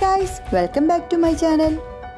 guys welcome back to my channel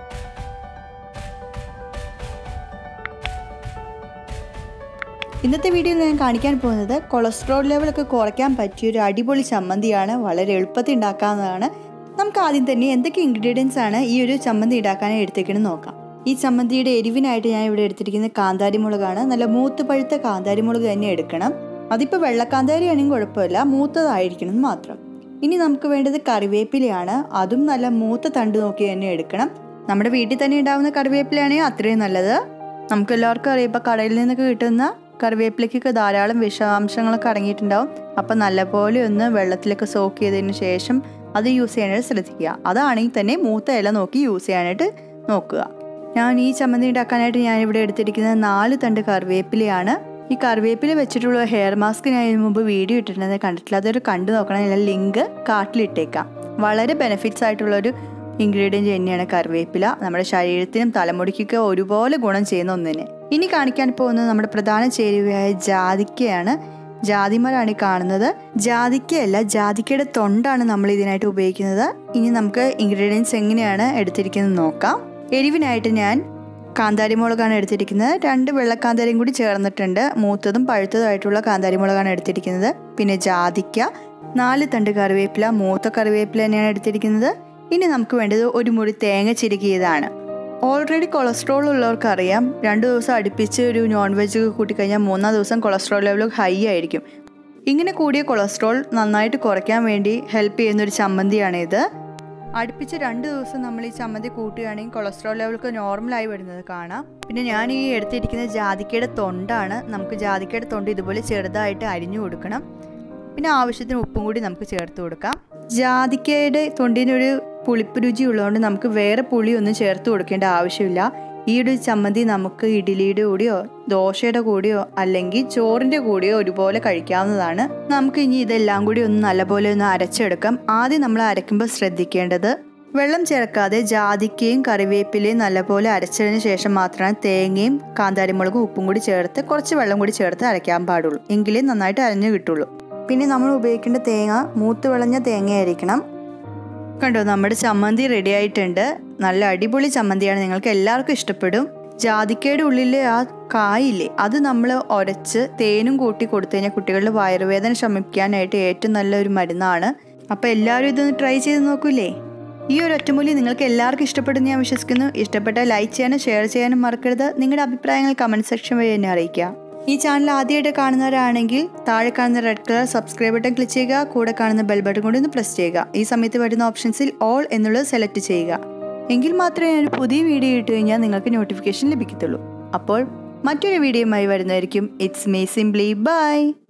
ഇന്നത്തെ വീഡിയോയിൽ ഞാൻ കാണിക്കാൻ പോകുന്നത് കൊളസ്ട്രോൾ ലെവലൊക്കെ കുറയ്ക്കാൻ പറ്റിയ ഒരു അടിപൊളി ചമ്മന്തിയാണ് വളരെ എളുപ്പത്തിൽ ഉണ്ടാക്കാവുന്നതാണ് നമുക്ക് ആദ്യം തന്നെ എന്തൊക്കെ ഇൻഗ്രീഡിയൻസ് ആണ് ഈ ഒരു ചമ്മന്തി ഉണ്ടാക്കാനായി എടുത്തേക്കെന്ന് നോക്കാം ഈ ചമ്മന്തിയുടെ എരിവിനായിട്ട് ഞാൻ ഇവിടെ എടുത്തിരിക്കുന്നത് കാന്താരി മുളകാണ് നല്ല മൂത്ത് പഴുത്ത കാന്താരി മുളക് തന്നെ എടുക്കണം അതിപ്പോൾ വെള്ളക്കാന്താരി ആണെങ്കിൽ കുഴപ്പമില്ല മൂത്തതായിരിക്കണം എന്ന് മാത്രം ഇനി നമുക്ക് വേണ്ടത് കറിവേപ്പിലയാണ് അതും നല്ല മൂത്ത തണ്ട് നോക്കി തന്നെ എടുക്കണം നമ്മുടെ വീട്ടിൽ തന്നെ ഉണ്ടാവുന്ന കറിവേപ്പിലയാണെങ്കിൽ അത്രയും നല്ലത് നമുക്ക് എല്ലാവർക്കും അറിയാം ഇപ്പോൾ കടയിൽ നിന്നൊക്കെ കിട്ടുന്ന കറിവേപ്പിലയ്ക്കൊക്കെ ധാരാളം വിഷാംശങ്ങളൊക്കെ അടങ്ങിയിട്ടുണ്ടാവും അപ്പം നല്ലപോലെ ഒന്ന് വെള്ളത്തിലൊക്കെ സോക്ക് ചെയ്തതിന് ശേഷം അത് യൂസ് ചെയ്യാനായിട്ട് ശ്രദ്ധിക്കുക അതാണെങ്കിൽ തന്നെ മൂത്ത ഇല നോക്കി യൂസ് ചെയ്യാനായിട്ട് നോക്കുക ഞാൻ ഈ ചമ്മന്തി ഉണ്ടാക്കാനായിട്ട് ഞാൻ ഇവിടെ എടുത്തിരിക്കുന്നത് നാല് തണ്ട് കറിവേപ്പിലയാണ് ഈ കറിവേപ്പില വെച്ചിട്ടുള്ള ഹെയർ മാസ്ക് ഞാൻ ഇതിനു മുമ്പ് വീഡിയോ ഇട്ടിട്ടുണ്ട് കണ്ടിട്ടില്ല അതൊരു കണ്ടു നോക്കണം ഞാൻ ലിങ്ക് കാട്ടിലിട്ടേക്കാം വളരെ ബെനിഫിറ്റ്സ് ആയിട്ടുള്ളൊരു ഇൻഗ്രീഡിയൻറ്റ് തന്നെയാണ് കറിവേപ്പില നമ്മുടെ ശരീരത്തിനും തലമുടിക്കൊക്കെ ഒരുപോലെ ഗുണം ചെയ്യുന്ന ഒന്നിനെ ഇനി കാണിക്കാൻ പോകുന്നത് നമ്മുടെ പ്രധാന ചേരുവയായ ജാതിക്കയാണ് ജാതിമരാണ് ഈ കാണുന്നത് ജാതിക്കയല്ല ജാതിക്കയുടെ തൊണ്ടാണ് നമ്മൾ ഇതിനായിട്ട് ഉപയോഗിക്കുന്നത് ഇനി നമുക്ക് ഇൻഗ്രീഡിയൻസ് എങ്ങനെയാണ് എടുത്തിരിക്കുന്നത് നോക്കാം എരിവിനായിട്ട് ഞാൻ കാന്താരി മുളകാണ് എടുത്തിരിക്കുന്നത് രണ്ട് വെള്ളക്കാന്താരിയും കൂടി ചേർന്നിട്ടുണ്ട് മൂത്തതും പഴുത്തതുമായിട്ടുള്ള കാന്താരി മുളകാണ് എടുത്തിരിക്കുന്നത് പിന്നെ ജാതിക്ക നാല് തണ്ട് കറിവേപ്പില മൂത്ത കറിവേപ്പില തന്നെയാണ് എടുത്തിരിക്കുന്നത് ഇനി നമുക്ക് വേണ്ടത് ഒരു മുറി തേങ്ങ ചിരുകിയതാണ് ഓൾറെഡി കൊളസ്ട്രോൾ ഉള്ളവർക്ക് അറിയാം രണ്ട് ദിവസം അടുപ്പിച്ച് ഒരു നോൺ വെജ് കൂട്ടിക്കഴിഞ്ഞാൽ മൂന്നാം ദിവസം കൊളസ്ട്രോൾ ലെവൽ ഹൈ ആയിരിക്കും ഇങ്ങനെ കൂടിയ കൊളസ്ട്രോൾ നന്നായിട്ട് കുറയ്ക്കാൻ വേണ്ടി ഹെൽപ്പ് ചെയ്യുന്ന ഒരു ചമ്മന്തിയാണിത് അടുപ്പിച്ച് രണ്ട് ദിവസം നമ്മൾ ഈ ചമ്മന്തി കൂട്ടുകയാണെങ്കിൽ കൊളസ്ട്രോൾ ലെവലൊക്കെ നോർമലായി വരുന്നത് കാണാം പിന്നെ ഞാൻ ഈ എടുത്തിരിക്കുന്നത് ജാതിക്കയുടെ തൊണ്ടാണ് നമുക്ക് ജാതിക്കയുടെ തൊണ്ട് ഇതുപോലെ ചെറുതായിട്ട് അരിഞ്ഞു കൊടുക്കണം പിന്നെ ആവശ്യത്തിന് ഉപ്പും കൂടി നമുക്ക് ചേർത്ത് കൊടുക്കാം ജാതിക്കയുടെ തൊണ്ടിനൊരു പുളിപ്പ് രുചി ഉള്ളതുകൊണ്ട് നമുക്ക് വേറെ പുളിയൊന്നും ചേർത്ത് കൊടുക്കേണ്ട ആവശ്യമില്ല ഈ ഒരു ചമ്മന്തി നമുക്ക് ഇഡ്ഡലിയുടെ കൂടെയോ ദോശയുടെ കൂടെയോ അല്ലെങ്കിൽ ചോറിൻ്റെ കൂടെയോ ഒരുപോലെ കഴിക്കാവുന്നതാണ് നമുക്ക് ഇനി ഇതെല്ലാം കൂടി ഒന്ന് നല്ലപോലെ ഒന്ന് അരച്ചെടുക്കാം ആദ്യം നമ്മൾ അരയ്ക്കുമ്പോൾ ശ്രദ്ധിക്കേണ്ടത് വെള്ളം ചേർക്കാതെ ജാതിക്കയും കറിവേപ്പിലയും നല്ലപോലെ അരച്ചതിന് ശേഷം മാത്രമാണ് തേങ്ങയും കാന്താരിമുളകും ഉപ്പും കൂടി ചേർത്ത് കുറച്ച് വെള്ളം കൂടി ചേർത്ത് അരയ്ക്കാൻ പാടുള്ളൂ എങ്കിലേ നന്നായിട്ട് അരഞ്ഞു കിട്ടുള്ളൂ പിന്നെ നമ്മൾ ഉപയോഗിക്കേണ്ട തേങ്ങ മൂത്ത് വിളഞ്ഞ തേങ്ങയായിരിക്കണം കണ്ടോ നമ്മുടെ ചമ്മന്തി റെഡി ആയിട്ടുണ്ട് നല്ല അടിപൊളി ചമ്മന്തിയാണ് നിങ്ങൾക്ക് എല്ലാവർക്കും ഇഷ്ടപ്പെടും ജാതിക്കയുടെ ഉള്ളിലെ ആ കായില്ലേ അത് നമ്മൾ ഉരച്ച് തേനും കൂട്ടി കൊടുത്തു കഴിഞ്ഞാൽ കുട്ടികളുടെ വയറുവേദന ശമിക്കാനായിട്ട് ഏറ്റവും നല്ലൊരു മരുന്നാണ് അപ്പോൾ എല്ലാവരും ഇതൊന്ന് ട്രൈ ചെയ്ത് നോക്കൂലേ ഈ ഒരു ഒറ്റമൂലി നിങ്ങൾക്ക് എല്ലാവർക്കും ഇഷ്ടപ്പെടുന്ന ഞാൻ വിശ്വസിക്കുന്നു ഇഷ്ടപ്പെട്ടാൽ ലൈക്ക് ചെയ്യാനും ഷെയർ ചെയ്യാനും മറക്കരുത് നിങ്ങളുടെ അഭിപ്രായങ്ങൾ കമൻറ്റ് സെക്ഷൻ വഴി എന്നെ അറിയിക്കുക ഈ ചാനൽ ആദ്യമായിട്ട് കാണുന്നവരാണെങ്കിൽ താഴെ കാണുന്ന red colour subscribe button click ചെയ്യുക കൂടെ കാണുന്ന ബെൽ ബട്ടൺ കൂടി ഒന്ന് പ്രസ് ചെയ്യുക ഈ സമയത്ത് വരുന്ന ഓപ്ഷൻസിൽ ഓൾ എന്നുള്ളത് സെലക്ട് ചെയ്യുക എങ്കിൽ മാത്രമേ ഞാൻ പുതിയ വീഡിയോ ഇട്ട് കഴിഞ്ഞാൽ നിങ്ങൾക്ക് നോട്ടിഫിക്കേഷൻ ലഭിക്കത്തുള്ളൂ അപ്പോൾ മറ്റൊരു വീഡിയോയുമായി വരുന്നതായിരിക്കും ഇറ്റ്സ് മീ സിംപ്ലി ബൈ